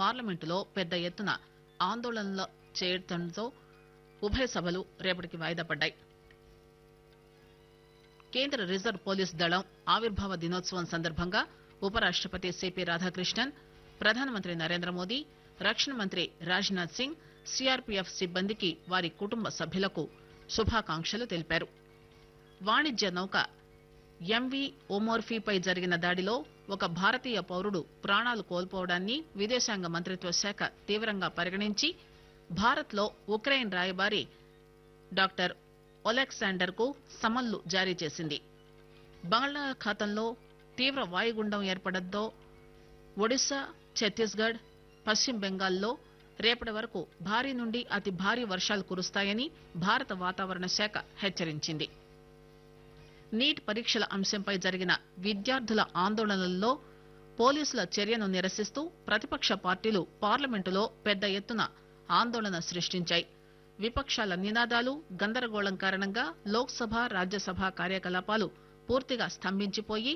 పార్లమెంటులో పెద్ద ఎత్తున ఆందోళనలు చేయడంతో ఉభయ సభలు రేపటికి వాయిదా పడ్డాయి కేంద్ర రిజర్వ్ పోలీస్ దళం ఆవిర్భావ దినోత్సవం సందర్భంగా ఉపరాష్టపతి సిపి రాధాకృష్ణన్ ప్రధానమంత్రి నరేంద్ర మోదీ రక్షణ మంత్రి రాజ్ నాథ్ సింగ్ సిఆర్పీఎఫ్ సిబ్బందికి వారి కుటుంబ సభ్యులకు శుభాకాంక్షలు తెలిపారు వాణిజ్య నౌక ఎంవి ఓమోర్ఫీపై జరిగిన దాడిలో ఒక భారతీయ పౌరుడు ప్రాణాలు కోల్పోవడాన్ని విదేశాంగ మంత్రిత్వ శాఖ తీవ్రంగా పరిగణించి భారత్ లో ఉక్రెయిన్ రాయబారి డాక్టర్ ఒలెక్సాండర్ కు సమన్లు జారీ చేసింది బంగాళాఖాతంలో తీవ్ర వాయుగుండం ఏర్పడంతో ఒడిశా ఛత్తీస్గఢ్ పశ్చిమ బెంగాల్లో రేపటి వరకు భారీ నుండి అతి భారీ వర్షాలు కురుస్తాయని భారత వాతావరణ శాఖ హెచ్చరించింది నీట్ పరీక్షల అంశంపై జరిగిన విద్యార్థుల ఆందోళనల్లో పోలీసుల చర్యను నిరసిస్తూ ప్రతిపక్ష పార్టీలు పార్లమెంటులో పెద్ద ఎత్తున ఆందోళన సృష్టించాయి విపక్షాల నినాదాలు గందరగోళం కారణంగా లోక్సభ రాజ్యసభ కార్యకలాపాలు పూర్తిగా స్తంభించిపోయి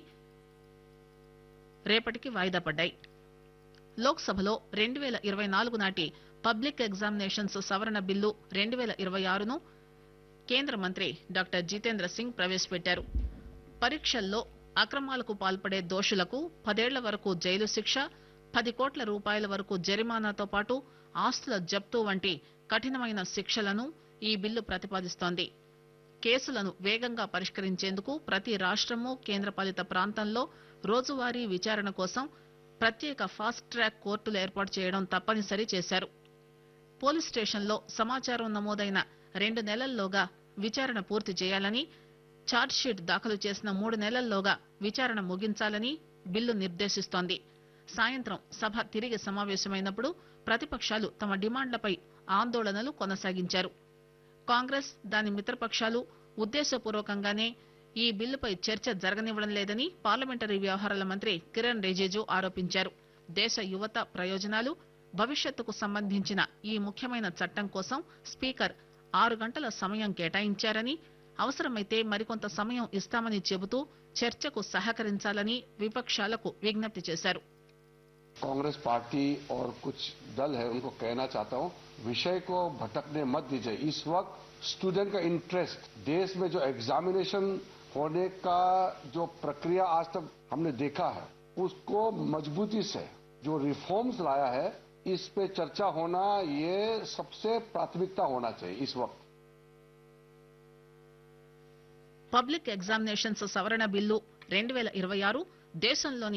రేపటికి వాయిదా పడ్డాయి లోక్సభలో రెండు పేల ఇరవై నాలుగు నాటి పబ్లిక్ ఎగ్జామినేషన్స్ సవరణ బిల్లు రెండు పేల ఇరవై ఆరును కేంద్ర మంత్రి డాక్టర్ జితేంద్ర సింగ్ ప్రవేశపెట్టారు పరీక్షల్లో అక్రమాలకు పాల్పడే దోషులకు పదేళ్ల వరకు జైలు శిక్ష పది కోట్ల రూపాయల వరకు జరిమానాతో పాటు ఆస్తుల జప్తు వంటి కఠినమైన శిక్షలను ఈ బిల్లు ప్రతిపాదిస్తోంది కేసులను వేగంగా పరిష్కరించేందుకు ప్రతి రాష్టము కేంద్రపాలిత ప్రాంతంలో రోజువారీ విచారణ కోసం ప్రత్యేక ఫాస్ట్ ట్రాక్ కోర్టులు ఏర్పాటు చేయడం తప్పనిసరి చేశారు పోలీస్ స్టేషన్లో సమాచారం నమోదైన రెండు నెలల్లోగా విచారణ పూర్తి చేయాలని ఛార్జ్షీట్ దాఖలు చేసిన మూడు నెలల్లోగా విచారణ ముగించాలని బిల్లు నిర్దేశిస్తోంది సాయంత్రం సభ తిరిగి సమావేశమైనప్పుడు ప్రతిపక్షాలు తమ డిమాండ్లపై ఆందోళనలు కొనసాగించారు కాంగ్రెస్ దాని మిత్రపక్షాలు ఉద్దేశపూర్వకంగానే ఈ బిల్లుపై చర్చ జరగనివ్వడం లేదని పార్లమెంటరీ వ్యవహారాల మంత్రి కిరణ్ రిజిజు ఆరోపించారు దేశ యువత ప్రయోజనాలు భవిష్యత్తుకు సంబంధించిన ఈ ముఖ్యమైన చట్టం కోసం స్పీకర్ ఆరు గంటల సమయం కేటాయించారని అవసరమైతే మరికొంత సమయం ఇస్తామని చెబుతూ చర్చకు సహకరించాలని విపక్షాలకు విజ్ఞప్తి చేశారు कांग्रेस पार्टी और कुछ दल है उनको कहना चाहता हूं विषय को भटकने मत दीजिए इस वक्त स्टूडेंट का इंटरेस्ट देश में जो एग्जामिनेशन होने का जो प्रक्रिया आज तक हमने देखा है उसको मजबूती से जो रिफॉर्म्स लाया है इस पे चर्चा होना ये सबसे प्राथमिकता होना चाहिए इस वक्त పబ్లిక్ ఎగ్జామినేషన్స్ సవరణ బిల్లు రెండు పేల ఇరవై ఆరు దేశంలోని